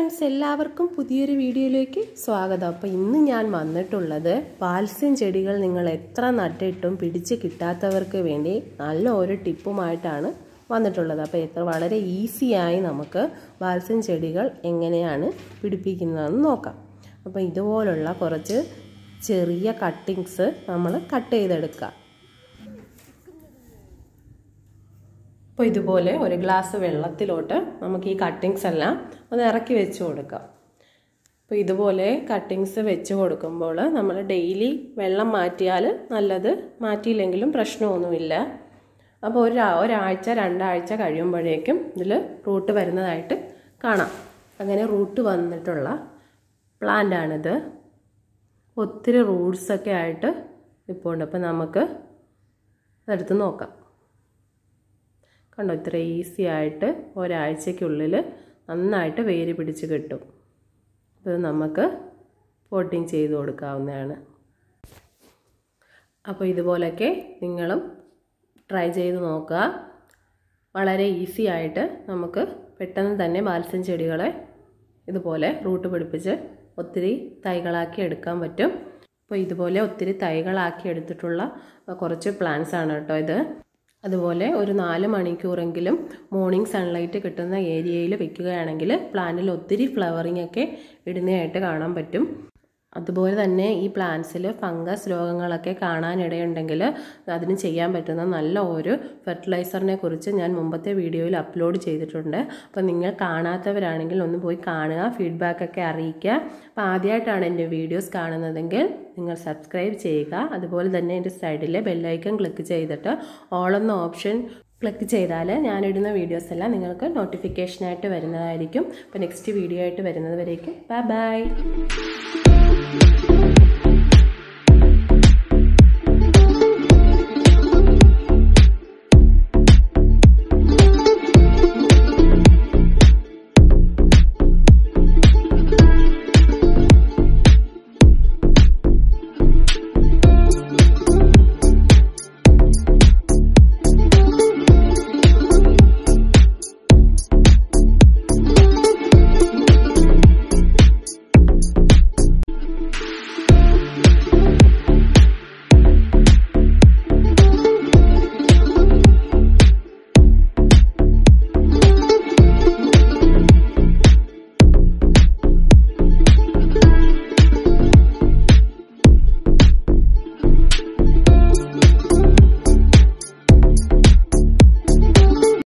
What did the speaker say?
friends എല്ലാവർക്കും പുതിയൊരു വീഡിയോയിലേക്ക് സ്വാഗതം അപ്പോൾ ഇന്ന് ഞാൻ വന്നിട്ടുള്ളത് പാൽസ്യം ചെടികൾ നിങ്ങൾ എത്ര നട്ടിട്ടും പിടിച്ച് കിട്ടാത്തവർക്ക് വേണ്ടി നല്ല ഒരു ടിപ്പുമായിട്ടാണ് വന്നിട്ടുള്ളത് അപ്പോൾ എത്ര വളരെ ഈസിയായി നമുക്ക് പാൽസ്യം ചെടികൾ എങ്ങനെയാണ് പിടിപ്പിക്കുന്നതെന്ന് നോക്കാം അപ്പോൾ ഇതുപോലുള്ള കുറച്ച് ചെറിയ കട്ടിങ്സ് നമ്മൾ കട്ട് ചെയ്തെടുക്കുക അപ്പോൾ ഇതുപോലെ ഒരു ഗ്ലാസ് വെള്ളത്തിലോട്ട് നമുക്ക് ഈ കട്ടിങ്സ് എല്ലാം ഒന്ന് ഇറക്കി വെച്ച് കൊടുക്കാം അപ്പോൾ ഇതുപോലെ കട്ടിങ്സ് വെച്ച് കൊടുക്കുമ്പോൾ നമ്മൾ ഡെയിലി വെള്ളം മാറ്റിയാൽ നല്ലത് മാറ്റിയില്ലെങ്കിലും പ്രശ്നമൊന്നുമില്ല അപ്പോൾ ഒരു ഒരാഴ്ച രണ്ടാഴ്ച കഴിയുമ്പോഴേക്കും ഇതിൽ റൂട്ട് വരുന്നതായിട്ട് കാണാം അങ്ങനെ റൂട്ട് വന്നിട്ടുള്ള പ്ലാന്റാണിത് ഒത്തിരി റൂട്ട്സൊക്കെ ആയിട്ട് ഇപ്പോൾ ഉണ്ട് അപ്പോൾ നമുക്ക് അതെടുത്ത് നോക്കാം കണ്ടോ ഇത്ര ഈസി ആയിട്ട് ഒരാഴ്ചയ്ക്കുള്ളിൽ നന്നായിട്ട് വേര് പിടിച്ച് കിട്ടും ഇത് നമുക്ക് പോട്ടിങ് ചെയ്ത് കൊടുക്കാവുന്നതാണ് അപ്പോൾ ഇതുപോലൊക്കെ നിങ്ങളും ട്രൈ ചെയ്ത് നോക്കുക വളരെ ഈസി ആയിട്ട് നമുക്ക് പെട്ടെന്ന് തന്നെ ബാൽസ്യം ചെടികളെ ഇതുപോലെ റൂട്ട് പിടിപ്പിച്ച് ഒത്തിരി തൈകളാക്കി എടുക്കാൻ പറ്റും അപ്പോൾ ഇതുപോലെ ഒത്തിരി തൈകളാക്കി എടുത്തിട്ടുള്ള കുറച്ച് പ്ലാന്റ്സ് ആണ് കേട്ടോ ഇത് അതുപോലെ ഒരു നാല് മണിക്കൂറെങ്കിലും മോർണിംഗ് സൺലൈറ്റ് കിട്ടുന്ന ഏരിയയിൽ വെക്കുകയാണെങ്കിൽ പ്ലാന്റിൽ ഒത്തിരി ഫ്ലവറിംഗ് ഒക്കെ ഇടുന്നതായിട്ട് കാണാൻ പറ്റും അതുപോലെ തന്നെ ഈ പ്ലാന്റ്സിൽ ഫംഗസ് രോഗങ്ങളൊക്കെ കാണാനിടയുണ്ടെങ്കിൽ അതിന് ചെയ്യാൻ പറ്റുന്ന നല്ല ഒരു ഫെർട്ടിലൈസറിനെ കുറിച്ച് ഞാൻ മുമ്പത്തെ വീഡിയോയിൽ അപ്ലോഡ് ചെയ്തിട്ടുണ്ട് അപ്പോൾ നിങ്ങൾ കാണാത്തവരാണെങ്കിൽ ഒന്ന് പോയി കാണുക ഫീഡ്ബാക്കൊക്കെ അറിയിക്കുക അപ്പോൾ ആദ്യമായിട്ടാണ് എൻ്റെ വീഡിയോസ് കാണുന്നതെങ്കിൽ നിങ്ങൾ സബ്സ്ക്രൈബ് ചെയ്യുക അതുപോലെ തന്നെ എൻ്റെ സൈഡിലെ ബെല്ലൈക്കൺ ക്ലിക്ക് ചെയ്തിട്ട് ഓൾ എന്ന ഓപ്ഷൻ ക്ലിക്ക് ചെയ്താൽ ഞാനിടുന്ന വീഡിയോസ് എല്ലാം നിങ്ങൾക്ക് നോട്ടിഫിക്കേഷനായിട്ട് വരുന്നതായിരിക്കും അപ്പോൾ നെക്സ്റ്റ് വീഡിയോ ആയിട്ട് വരുന്നത് വരേക്കും ബൈ ബൈ